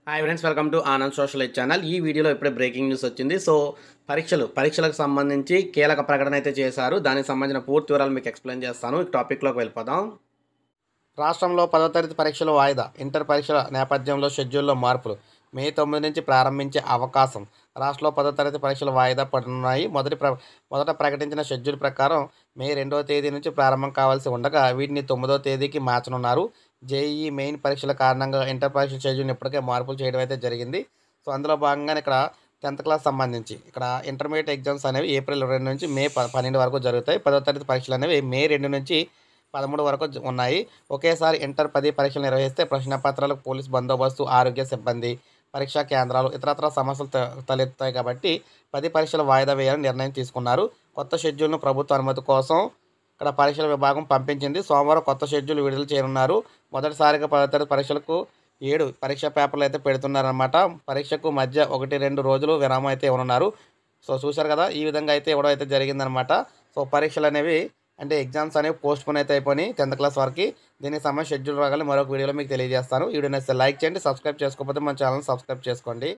hi friends welcome to Anand social aid channel ఈ వీడియోలో ఇప్పుడే బ్రేకింగ్ న్యూస్ వచ్చింది సో పరీక్షలు పరీక్షలకు సంబంధించి కీలక ప్రకటన అయితే చేశారు దానికి సంబంధించిన పూర్తి వివరాలు మీకు ఎక్స్ప్లెయిన్ చేస్తాను ఈ టాపిక్లోకి వెళ్ళిపోదాం రాష్ట్రంలో పదో తరగతి పరీక్షలు వాయిదా ఇంటర్ పరీక్షల నేపథ్యంలో షెడ్యూల్లో మార్పులు మే తొమ్మిది నుంచి ప్రారంభించే అవకాశం రాష్ట్రంలో పదో తరగతి పరీక్షలు వాయిదా పడనున్నాయి మొదటి ప్ర మొదట ప్రకటించిన షెడ్యూల్ ప్రకారం మే రెండవ తేదీ నుంచి ప్రారంభం కావాల్సి ఉండగా వీటిని తొమ్మిదవ తేదీకి మార్చనున్నారు జేఈఈ మెయిన్ పరీక్షల కారణంగా ఇంటర్ పరీక్షల షెడ్యూల్ని ఇప్పటికే మార్పులు చేయడం అయితే జరిగింది సో అందులో భాగంగానే ఇక్కడ టెన్త్ క్లాస్ సంబంధించి ఇక్కడ ఇంటర్మీడియట్ ఎగ్జామ్స్ అనేవి ఏప్రిల్ రెండు నుంచి మే ప పన్నెండు వరకు జరుగుతాయి పదో తరగతి పరీక్షలు అనేవి మే రెండు నుంచి పదమూడు వరకు జ- ఉన్నాయి ఒకేసారి ఇంటర్ పది పరీక్షలు నిర్వహిస్తే ప్రశ్నపత్రాలకు పోలీస్ బందోబస్తు ఆరోగ్య సిబ్బంది పరీక్షా కేంద్రాలు ఇతరత్ర సమస్యలు త- తలెత్తాయి కాబట్టి పది పరీక్షలు వాయిదా వేయాలని నిర్ణయం తీసుకున్నారు కొత్త షెడ్యూల్ను ప్రభుత్వ అనుమతి కోసం ఇక్కడ పరీక్షల విభాగం పంపించింది సోమవారం కొత్త షెడ్యూల్ విడుదల చేయనున్నారు మొదటిసారిగా పదో తరగతి పరీక్షలకు ఏడు పరీక్ష పేపర్లు అయితే పెడుతున్నారన్నమాట పరీక్షకు మధ్య ఒకటి రెండు రోజులు విరామం అయితే ఇవ్వనున్నారు సో చూశారు కదా ఈ విధంగా అయితే ఇవ్వడం అయితే జరిగిందనమాట సో పరీక్షలు అనేవి అంటే ఎగ్జామ్స్ అనేవి పోస్ట్ పోన్ అయితే అయిపోయి టెన్త్ క్లాస్ వరకు దీనికి సంబంధించి షెడ్యూల్ రాగానే మరొక వీడియోలో మీకు తెలియజేస్తాను ఈ వీడియో నచ్చితే లైక్ చేయండి సబ్స్క్రైబ్ చేసుకోకపోతే మన ఛానల్ సబ్స్క్రైబ్ చేసుకోండి